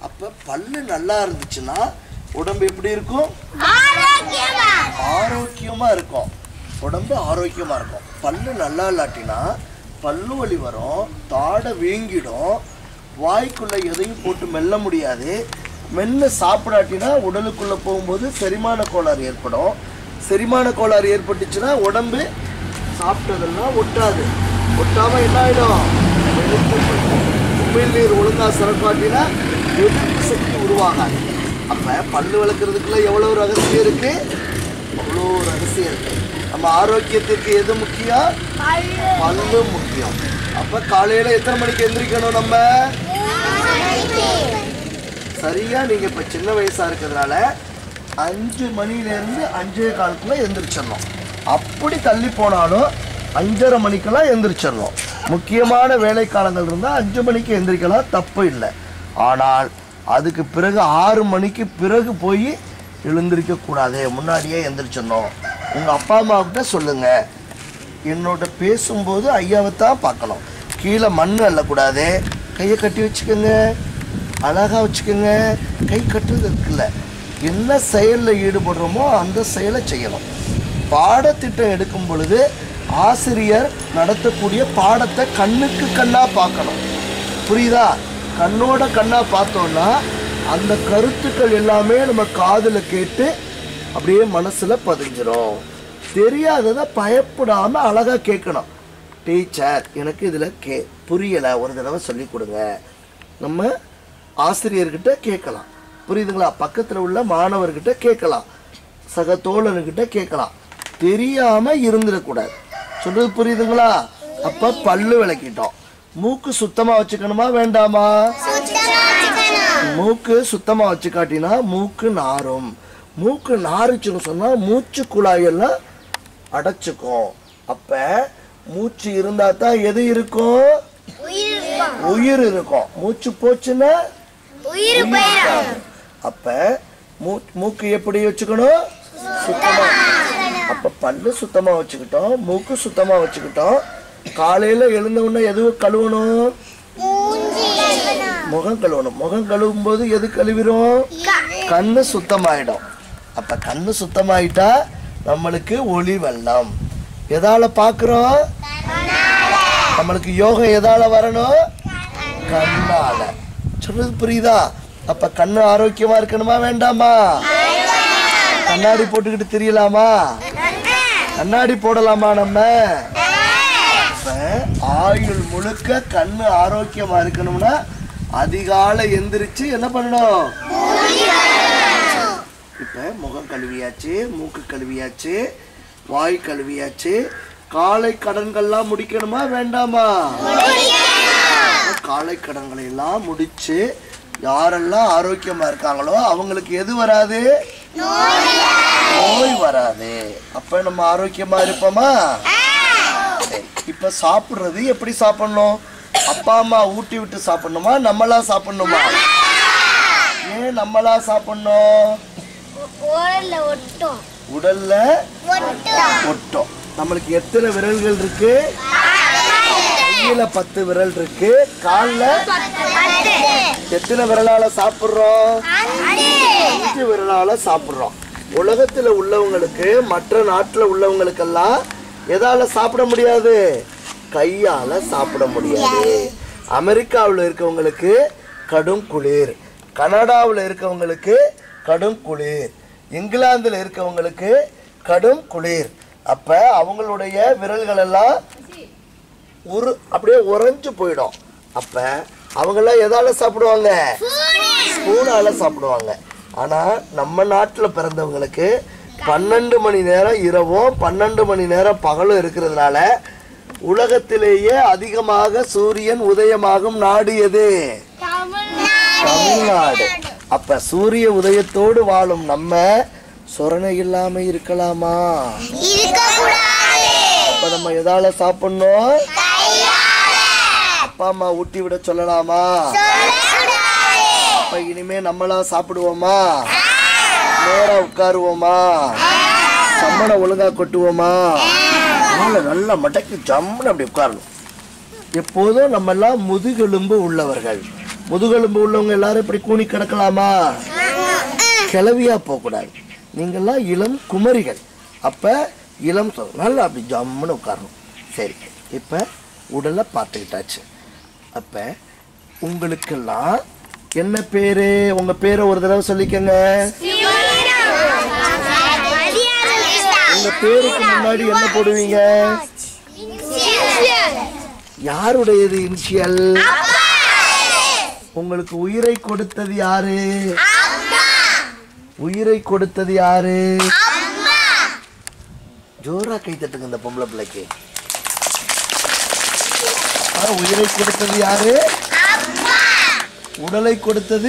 அப்ப பல்லு நல்லா இருந்துச்சுன்னா உடம்பு எப்படி இருக்கும் ஆரோக்கியமா ஆரோக்கியமா இருக்கும் உடம்பு ஆரோக்கியமா இருக்கும் பல்லு நல்லா இல்லாட்டினா பல்லு வலி வரும் தாடை வீங்கிடும் வாய்க்குள்ள எதையும் போட்டு மெல்ல முடியாது மெல்ல சாப்பிடாட்டினா உடலுக்குள்ள போகும்போது செரிமான கோளாறு ஏற்படும் செரிமான கோளாறு ஏற்பட்டுச்சுன்னா உடம்பு சாப்பிட்டதெல்லாம் ஒட்டாது ஒட்டாம என்ன ஆயிடும் வெளுத்து போயிடும். உமிழ் நீர் ஒழுங்கா சுரக்காட்டினா எதிர்ப்பு சக்தி உருவாகாது அப்ப பல்லு விளக்குறதுக்குள்ள எவ்வளவு ரகசியம் இருக்கு அவ்வளோ ரகசியம் இருக்கு நம்ம ஆரோக்கியத்துக்கு எது முக்கியம் பல்லு முக்கியம் அப்ப காலையில எத்தனை மணிக்கு எந்திரிக்கணும் நம்ம சரியா நீங்க இப்ப சின்ன வயசா இருக்கிறதுனால அஞ்சு மணில இருந்து அஞ்சே காலத்துல எந்திரிச்சிடணும் அப்படி தள்ளி போனாலும் அஞ்சரை மணிக்கெல்லாம் எந்திரிச்சிடணும் முக்கியமான வேலை காலங்கள் இருந்தால் அஞ்சு மணிக்கு எந்திரிக்கலாம் தப்பு இல்லை ஆனால் அதுக்கு பிறகு ஆறு மணிக்கு பிறகு போய் எழுந்திருக்க கூடாது முன்னாடியே எந்திரிச்சிடணும் உங்க அப்பா அம்மாவுக்கிட்ட சொல்லுங்க என்னோட பேசும்போது ஐயாவை தான் பார்க்கணும் கீழே மண் அள்ளக்கூடாது கையை கட்டி வச்சுக்கோங்க அழகா வச்சுக்கோங்க கை கட்டுறது இருக்குல்ல என்ன செயலில் ஈடுபடுறோமோ அந்த செயலை செய்யணும் பாடத்திட்டம் எடுக்கும் பொழுது ஆசிரியர் நடத்தக்கூடிய பாடத்தை கண்ணுக்கு கண்ணா பார்க்கணும் புரியுதா கண்ணோட கண்ணா பார்த்தோம்னா அந்த கருத்துக்கள் எல்லாமே நம்ம காதுல கேட்டு அப்படியே மனசுல பதிஞ்சிரும் தெரியாததை பயப்படாம அழகா கேட்கணும் டீச்சர் எனக்கு இதுல கே புரியல ஒரு தடவை சொல்லி கொடுங்க நம்ம ஆசிரியர்கிட்ட கேட்கலாம் புரியுதுங்களா பக்கத்துல உள்ள மாணவர்கிட்ட கேட்கலாம் சக தோழனுக்கிட்ட கேட்கலாம் தெரியாம இருந்துடக்கூடாது சொல்றது புரியுதுங்களா அப்ப பல்லு விளக்கிட்டோம் மூக்கு சுத்தமா வச்சுக்கணுமா வேண்டாமா மூக்கு சுத்தமா வச்சுக்காட்டினா மூக்கு நாரும் மூக்கு நாறுச்சுன்னு சொன்னா மூச்சு குழாயெல்லாம் அடைச்சுக்கும் அப்ப மூச்சு இருந்தா தான் எது இருக்கும் உயிர் இருக்கும் மூச்சு போச்சுன்னா உயிர் போயிடும் அப்ப மூ மூக்கு எப்படி வச்சுக்கணும் சுத்தமா அப்ப பல்லு சுத்தமா வச்சுக்கிட்டோம் மூக்கு சுத்தமா வச்சுக்கிட்டோம் காலையில எழுந்த உடனே எது கழுவணும் முகம் கழுவணும் முகம் கழுவும் போது எது கழுவிரும் கண்ணு சுத்தமாயிடும் அப்ப கண்ணு சுத்தமாயிட்டா நம்மளுக்கு ஒளி வெள்ளம் எதால பாக்குறோம் நம்மளுக்கு யோகம் எதால வரணும் கண்ணால சொல்றது புரியுதா அப்ப கண்ணு ஆரோக்கியமா இருக்கணுமா வேண்டாமா கண்ணாடி போட்டுக்கிட்டு தெரியலாமா கண்ணாடி போடலாமா நம்ம அப்ப ஆயுள் முழுக்க கண்ணு ஆரோக்கியமா இருக்கணும்னா அதிகாலை எந்திரிச்சு என்ன பண்ணணும் இப்ப முகம் கழுவியாச்சு மூக்கு கழுவியாச்சு வாய் கழுவியாச்சு காலை கடன்கள்லாம் முடிக்கணுமா வேண்டாமா காலை கடன்களை எல்லாம் முடிச்சு யாரெல்லாம் ஆரோக்கியமா இருக்காங்களோ அவங்களுக்கு எது வராது நோய் வராது அப்ப நம்ம ஆரோக்கியமா இருப்போமா சரி, இப்ப சாப்பிடுறது எப்படி சாப்பிடணும் அப்பா அம்மா ஊட்டி விட்டு சாப்பிடணுமா நம்மளா சாப்பிடணுமா ஏன் நம்மளா சாப்பிடணும் உடல்ல ஒட்டும் உடல்ல ஒட்டும் ஒட்டும் நம்மளுக்கு எத்தனை விரல்கள் இருக்கு கையில பத்து விரல் இருக்கு கால்ல எத்தனை விரலால சாப்பிடுறோம் அஞ்சு விரலால சாப்பிடுறோம் உலகத்துல உள்ளவங்களுக்கு மற்ற நாட்டுல உள்ளவங்களுக்கெல்லாம் எதால சாப்பிட முடியாது கையால சாப்பிட முடியாது அமெரிக்காவில் இருக்கவங்களுக்கு கடும் குளிர் கனடாவில் இருக்கவங்களுக்கு கடும் குளிர் இங்கிலாந்துல இருக்கவங்களுக்கு கடும் குளிர் அப்ப அவங்களுடைய விரல்கள் எல்லாம் உரு அப்படியே உறைஞ்சு போயிடும் அப்ப அவங்கெல்லாம் எதால சாப்பிடுவாங்க ஸ்பூனால சாப்பிடுவாங்க ஆனா நம்ம நாட்டுல பிறந்தவங்களுக்கு பன்னெண்டு மணி நேரம் இரவும் பன்னெண்டு மணி நேரம் பகலும் இருக்கிறதுனால உலகத்திலேயே அதிகமாக சூரியன் உதயமாகும் நாடு எது தமிழ்நாடு அப்ப சூரிய உதயத்தோடு வாழும் நம்ம சொரணை இல்லாம இருக்கலாமா அப்ப நம்ம எதால சாப்பிடணும் அப்பா அம்மா ஊட்டி விட சொல்லலாமா அப்ப இனிமே நம்மளா சாப்பிடுவோமா நேரா உட்காருவோமா சம்மனை ஒழுங்கா கொட்டுவோமா ஆளை நல்லா மடக்கி ஜம்முன்னு அப்படி உட்காரணும் எப்போதும் நம்ம எல்லாம் முதுகெலும்பு உள்ளவர்கள் முதுகெலும்பு உள்ளவங்க எல்லாரும் இப்படி கூனி கிடக்கலாமா கிளவியா போகக்கூடாது நீங்கள்லாம் இளம் குமரிகள் அப்ப இளம் சொல் நல்லா அப்படி ஜம்முன்னு உட்காரணும் சரி இப்ப உடலை பார்த்துக்கிட்டாச்சு அப்ப உங்களுக்கெல்லாம் என்ன பேரு உங்க பேரை ஒரு தடவை சொல்லிக்கங்க உங்க பேருக்கு முன்னாடி என்ன போடுவீங்க யாருடையது இனிஷியல் உங்களுக்கு உயிரை கொடுத்தது யாரு உயிரை கொடுத்தது யாரு ஜோரா கை தட்டுங்க இந்த பொம்பளை பிள்ளைக்கு ஆ, உயிரை கொடுத்தது யாரு உடலை கொடுத்தது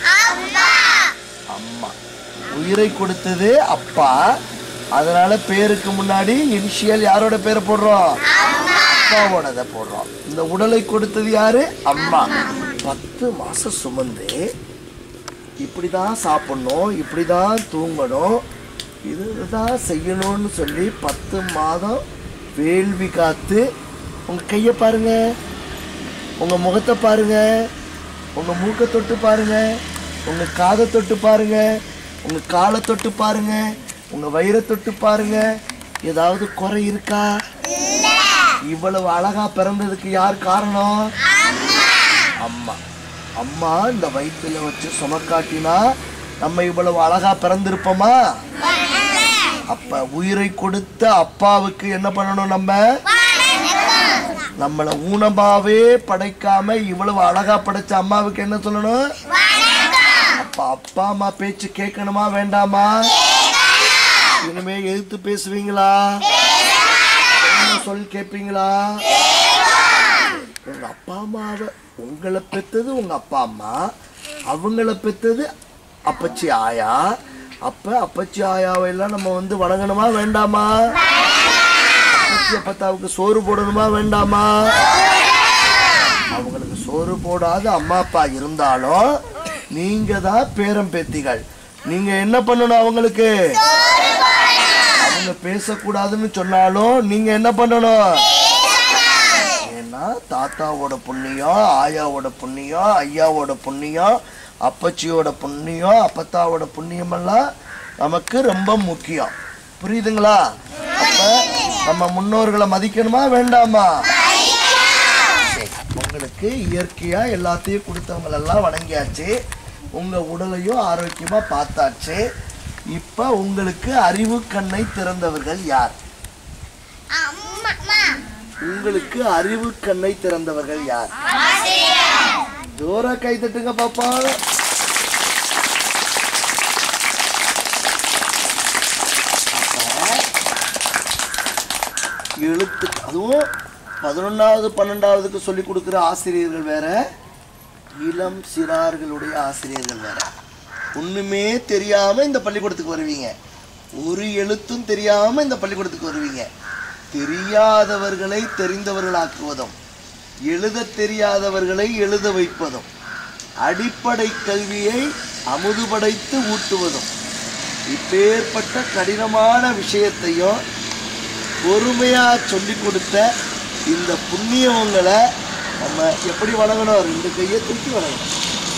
அம்மா உயிரை கொடுத்தது அப்பா அதனால பேருக்கு முன்னாடி இனிஷியல் யாரோட பேரை போடுறோம் அப்பாவோடத போடுறோம் இந்த உடலை கொடுத்தது யாரு அம்மா பத்து மாசம் சுமந்து இப்படிதான் சாப்பிடணும் இப்படிதான் தூங்கணும் இதுதான் செய்யணும்னு சொல்லி பத்து மாதம் வேள்வி காத்து உங்க கையை பாருங்க உங்க முகத்தை பாருங்க உங்க மூக்கை தொட்டு பாருங்க உங்க காதை தொட்டு பாருங்க உங்க காலை தொட்டு பாருங்க உங்க வயிறை தொட்டு பாருங்க ஏதாவது குறை இருக்கா இவ்வளவு அழகா பிறந்ததுக்கு யார் காரணம் அம்மா அம்மா இந்த வயிற்றுல வச்சு சுமக்காட்டினா நம்ம இவ்வளவு அழகா பிறந்திருப்போமா அப்ப உயிரை கொடுத்த அப்பாவுக்கு என்ன பண்ணணும் நம்ம நம்மள ஊனமாவே படைக்காம இவ்வளவு அழகா படைச்ச அம்மாவுக்கு என்ன சொல்லணும் அப்ப அப்பா அம்மா பேச்சு கேட்கணுமா வேண்டாமா இனிமே எதிர்த்து பேசுவீங்களா என்ன சொல் கேட்பீங்களா உங்க அப்பா அம்மாவை உங்களை பெத்தது உங்க அப்பா அம்மா அவங்கள பெத்தது அப்பச்சி ஆயா அப்ப அப்பச்சி ஆயாவை எல்லாம் நம்ம வந்து வணங்கணுமா வேண்டாமா அப்பச்சி அப்பத்தாவுக்கு சோறு போடணுமா வேண்டாமா அவங்களுக்கு சோறு போடாத அம்மா அப்பா இருந்தாலும் நீங்க தான் பேரம் பேத்திகள் நீங்க என்ன பண்ணணும் அவங்களுக்கு அவங்க பேசக்கூடாதுன்னு சொன்னாலும் நீங்க என்ன பண்ணணும் ஏன்னா தாத்தாவோட புண்ணியம் ஆயாவோட புண்ணியம் ஐயாவோட புண்ணியம் அப்பச்சியோட புண்ணியம் அப்பத்தாவோட புண்ணியமெல்லாம் நமக்கு ரொம்ப முக்கியம் புரியுதுங்களா அப்ப நம்ம முன்னோர்களை மதிக்கணுமா வேண்டாமா சரி, உங்களுக்கு இயற்கையா எல்லாத்தையும் கொடுத்தவங்களெல்லாம் வணங்கியாச்சு உங்க உடலையும் ஆரோக்கியமா பார்த்தாச்சு இப்ப உங்களுக்கு அறிவு கண்ணை திறந்தவர்கள் யார் உங்களுக்கு அறிவு கண்ணை திறந்தவர்கள் யார் ஜோரா கை தட்டுங்க பாப்பா எழுத்து அதுவும் பதினொன்றாவது பன்னெண்டாவதுக்கு சொல்லி கொடுக்குற ஆசிரியர்கள் வேற இளம் சிறார்களுடைய ஆசிரியர்கள் வேற ஒண்ணுமே தெரியாம இந்த பள்ளிக்கூடத்துக்கு வருவீங்க ஒரு எழுத்தும் தெரியாம இந்த பள்ளிக்கூடத்துக்கு வருவீங்க தெரியாதவர்களை தெரிந்தவர்களாக்குவதும் எழுத தெரியாதவர்களை எழுத வைப்பதும் அடிப்படை கல்வியை அமுதுபடைத்து ஊட்டுவதும் இப்பேற்பட்ட கடினமான விஷயத்தையும் பொறுமையா சொல்லி கொடுத்த இந்த புண்ணியவங்களை நம்ம எப்படி வணங்கணும் ரெண்டு கையை தூக்கி வணங்கணும்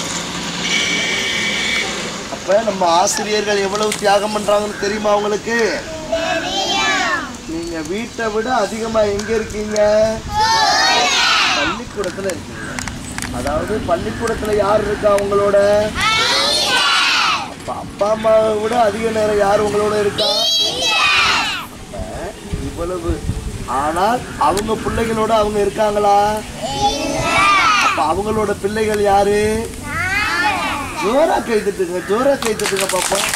அப்ப நம்ம ஆசிரியர்கள் எவ்வளவு தியாகம் பண்றாங்கன்னு தெரியுமா உங்களுக்கு நீங்க வீட்டை விட அதிகமா எங்க இருக்கீங்க பள்ளிக்கூடத்துல இருக்கீங்க அதாவது பள்ளிக்கூடத்துல யார் இருக்கா உங்களோட அப்ப அப்பா அம்மாவை விட அதிக நேரம் யார் உங்களோட இருக்கா அப்ப இவ்வளவு ஆனால் அவங்க பிள்ளைகளோட அவங்க இருக்காங்களா அப்ப அவங்களோட பிள்ளைகள் யாரு ஜோரா கை தட்டுங்க ஜோரா கை தட்டுங்க பாப்போம்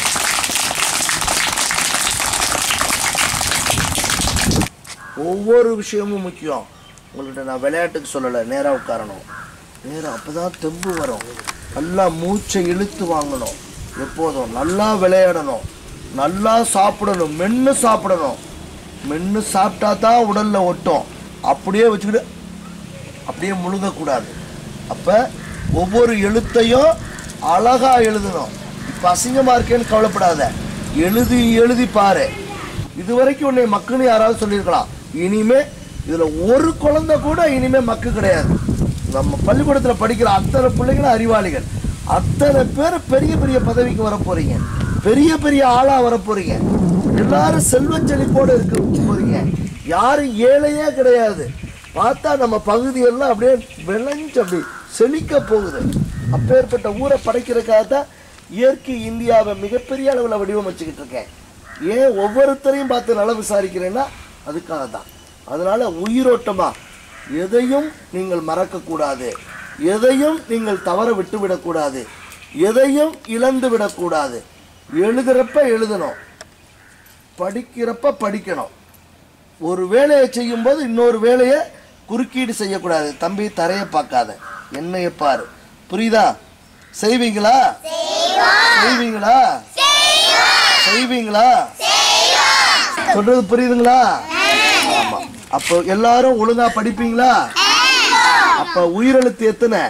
ஒவ்வொரு விஷயமும் முக்கியம் உங்கள்கிட்ட நான் விளையாட்டுக்கு சொல்லலை நேராக உட்காரணும் நேராக அப்போ தான் தெம்பு வரும் நல்லா மூச்சை இழுத்து வாங்கணும் எப்போதும் நல்லா விளையாடணும் நல்லா சாப்பிடணும் மென்று சாப்பிடணும் மென்று சாப்பிட்டா தான் உடலில் ஒட்டும் அப்படியே வச்சுக்கிட்டு அப்படியே முழுங்கக்கூடாது அப்போ ஒவ்வொரு எழுத்தையும் அழகா எழுதணும் இப்போ அசிங்கமாக இருக்கேன்னு கவலைப்படாத எழுதி எழுதி பாரு இது வரைக்கும் உன்னை மக்குன்னு யாராவது சொல்லியிருக்கலாம் இனிமே இதில் ஒரு குழந்தை கூட இனிமே மக்கு கிடையாது நம்ம பள்ளிக்கூடத்தில் படிக்கிற அத்தனை பிள்ளைங்களும் அறிவாளிகள் அத்தனை பேர் பெரிய பெரிய பதவிக்கு வர போறீங்க பெரிய பெரிய ஆளா வர போறீங்க எல்லாரும் செல்வ செழிப்போட இருக்க போறீங்க யாரும் ஏழையே கிடையாது பார்த்தா நம்ம பகுதியெல்லாம் அப்படியே விளைஞ்சு அப்படி செழிக்க போகுது அப்பேற்பட்ட ஊரை படைக்கிறதுக்காக தான் இயற்கை இந்தியாவை மிகப்பெரிய அளவில் வடிவமைச்சுக்கிட்டு இருக்கேன் ஏன் ஒவ்வொருத்தரையும் பார்த்து நல விசாரிக்கிறேன்னா அதுக்காக தான் அதனால உயிரோட்டமா எதையும் நீங்கள் மறக்கக்கூடாது எதையும் நீங்கள் தவற விட்டு விடக்கூடாது எதையும் இழந்து விடக்கூடாது எழுதுறப்ப எழுதணும் படிக்கிறப்ப படிக்கணும் ஒரு வேலையை செய்யும்போது இன்னொரு வேலையை குறுக்கீடு செய்யக்கூடாது தம்பி தரையை பார்க்காத என்னைய பாரு புரியுதா செய்வீங்களா செய்வீங்களா செய்வீங்களா சொல்றது புரியுதுங்களா ஆமா அப்போ எல்லாரும் ஒழுங்கா படிப்பீங்களா அப்ப உயிரெழுத்து எத்தனை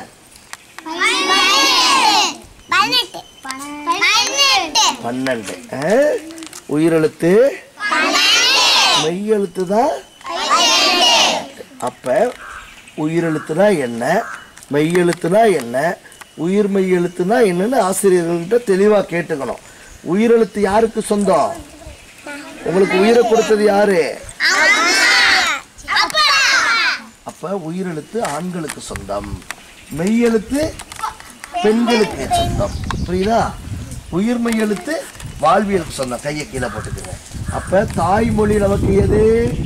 பன்னெண்டு பன்னெண்டு பன்னெண்டு ஆ? உயிரெழுத்து மெய்யெழுத்து தான் அப்ப உயிரெழுத்துனா என்ன மெய்யெழுத்துனா என்ன உயிர் மெய்யெழுத்துனா என்னன்னு ஆசிரியர்கள்கிட்ட தெளிவா கேட்டுக்கணும் உயிரெழுத்து யாருக்கு சொந்தம் உங்களுக்கு உயிரை கொடுத்தது யாரு அப்ப உயிரெழுத்து ஆண்களுக்கு சொந்தம் மெய்யெழுத்து பெண்களுக்கு சொந்தம் புரியுதா உயிர் மெய்யெழுத்து வாழ்வியலுக்கு சொந்தம் கையை கீழே போட்டுக்குங்க அப்ப தாய்மொழி நமக்கு எது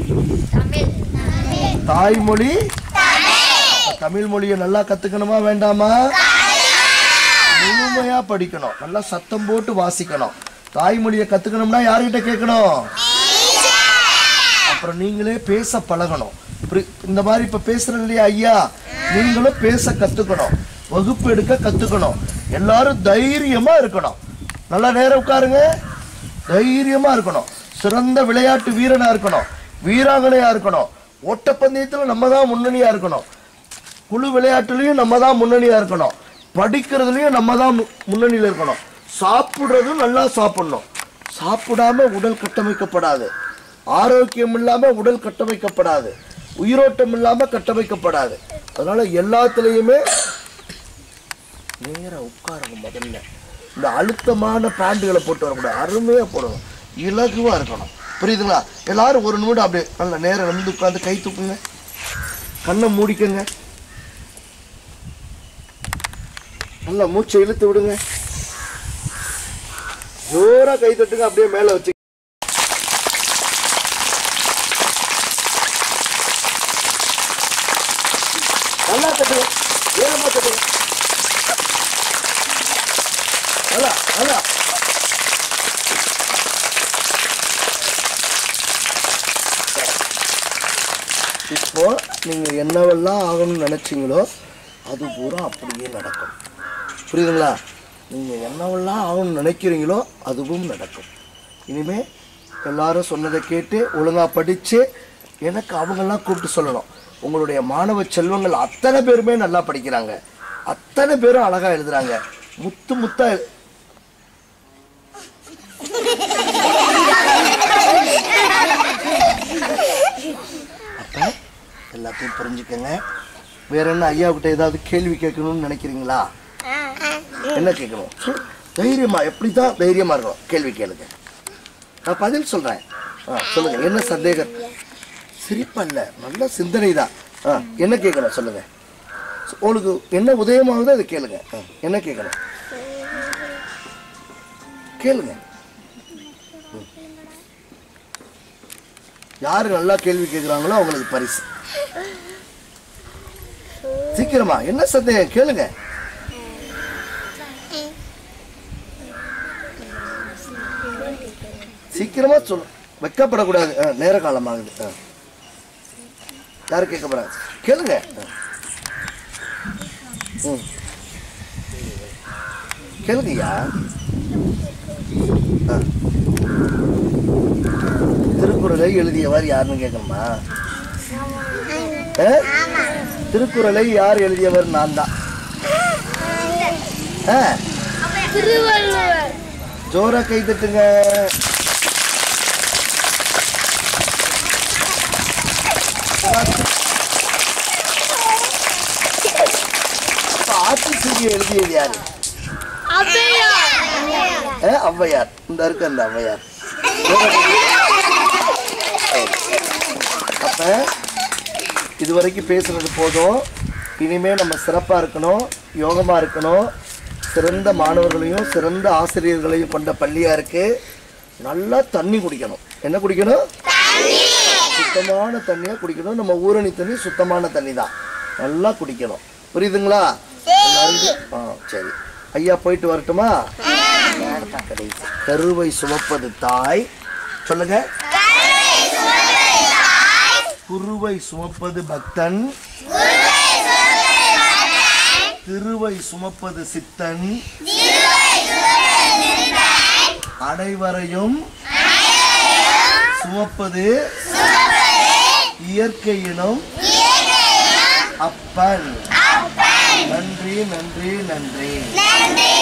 தாய்மொழி தமிழ் மொழியை நல்லா கத்துக்கணுமா வேண்டாமா முழுமையா படிக்கணும் நல்லா சத்தம் போட்டு வாசிக்கணும் தாய்மொழியை கத்துக்கணும்னா யார்கிட்ட கேட்கணும் அப்புறம் நீங்களே பேச பழகணும் புரி- இந்த மாதிரி இப்ப பேசுறேன் இல்லையா ஐயா நீங்களும் பேச கத்துக்கணும் வகுப்பு எடுக்க கத்துக்கணும் எல்லாரும் தைரியமா இருக்கணும் நல்லா நேரம் உட்காருங்க தைரியமா இருக்கணும் சிறந்த விளையாட்டு வீரனா இருக்கணும் வீராங்கனையா இருக்கணும் ஓட்டப்பந்தயத்துல நம்ம தான் முன்னணியா இருக்கணும் குழு விளையாட்டுலயும் நம்ம தான் முன்னணியா இருக்கணும் படிக்கிறதுலயும் நம்ம தான் மு- முன்னணியில இருக்கணும் சாப்பிடுறதும் நல்லா சாப்பிடணும் சாப்பிடாம உடல் கட்டமைக்கப்படாது ஆரோக்கியம் இல்லாம உடல் கட்டமைக்கப்படாது உயிரோட்டம் இல்லாம கட்டமைக்கப்படாது அதனால எல்லாத்துலயுமே நேரா உட்காரணும் முதல்ல இந்த அழுத்தமான பேண்ட்டுகளை போட்டு வரக்கூடாது அருமையா போடணும் இலகுவா இருக்கணும் புரியுதுங்களா எல்லாரும் ஒரு நிமிடம் அப்படியே நல்ல நேரம் வந்து உட்காந்து கை தூக்குங்க கண்ணை மூடிக்கங்க நல்லா மூச்சை இழுத்து விடுங்க ஜோரா கை தட்டுங்க அப்படியே மேல வச்சு நல்லா தட்டுங்க வேகமா தட்டுங்க நல்லா நல்லா இப்போ நீங்க என்னவெல்லாம் ஆகணும்னு நினைச்சீங்களோ அது பூரா அப்படியே நடக்கும் புரியுதுங்களா நீங்க என்னவெல்லாம் ஆகணும்னு நினைக்கிறீங்களோ அதுவும் நடக்கும் இனிமே எல்லாரும் சொன்னதை கேட்டு ஒழுங்கா படிச்சு எனக்கு அவங்கெல்லாம் கூப்பிட்டு சொல்லணும் உங்களுடைய மாணவ செல்வங்கள் அத்தனை பேருமே நல்லா படிக்கிறாங்க அத்தனை பேரும் அழகா எழுதுறாங்க முத்து முத்தா எழு- அப்ப எல்லாத்தையும் புரிஞ்சுக்கங்க வேற என்ன ஐயா கிட்ட ஏதாவது கேள்வி கேட்கணும்னு நினைக்கிறீங்களா என்ன கேட்கணும் சொல். தைரியமா எப்படிதான் தைரியமா இருக்கணும் கேள்வி கேளுங்க நான் பதில் சொல்றேன் ஆ, சொல்லுங்க என்ன சந்தேகம் சிரிப்பல்ல நல்ல சிந்தனை தான் ஆ, என்ன கேட்கணும் சொல்லுங்க சொ- உங்களுக்கு என்ன உதயமாகுதோ அதை கேளுங்க ஆ, என்ன கேட்கணும் கேளுங்க ம். யாரு நல்லா கேள்வி கேட்குறாங்களோ அவங்களுக்கு பரிசு சீக்கிரமா என்ன சந்தேகம் கேளுங்க சீக்கிரமா சொல்லு வெக்கப்படக்கூடாது ஆ, நேர காலமாகுது ஆ. யாரும் கேட்கப்படாது கேளுங்க ஆ. ம். கேளுங்கய்யா ஆ. திருக்குறளை எழுதியவர் யாருன்னு கேட்கணுமா ஆ? திருக்குறளை யார் எழுதியவர் நான் தான் ஆ, திருவள்ளுவர் ஜோரா கை தட்டுங்க இங்க எழுதியது யாரு ஆ, ஔவையார் இந்த இருக்கு அந்த ஔவையார் அப்ப இது வரைக்கும் பேசுனது போதும் இனிமே நம்ம சிறப்பா இருக்கணும் யோகமா இருக்கணும் சிறந்த மாணவர்களையும் சிறந்த ஆசிரியர்களையும் கொண்ட பள்ளியா இருக்கு நல்லா தண்ணி குடிக்கணும் என்ன குடிக்கணும் சுத்தமான தண்ணியா குடிக்கணும் நம்ம ஊரணி தண்ணி சுத்தமான தண்ணி தான் நல்லா குடிக்கணும் புரியுதுங்களா எல்லாரும் ஆ சரி ஐயா போயிட்டு வரட்டுமா கடைசி. கருவை சுமப்பது தாய் சொல்லுங்க குருவை சுமப்பது பக்தன் திருவை சுமப்பது சித்தன் அனைவரையும் சுமப்பது இயற்கையினும் அப்பன் நன்றி நன்றி நன்றி நன்றி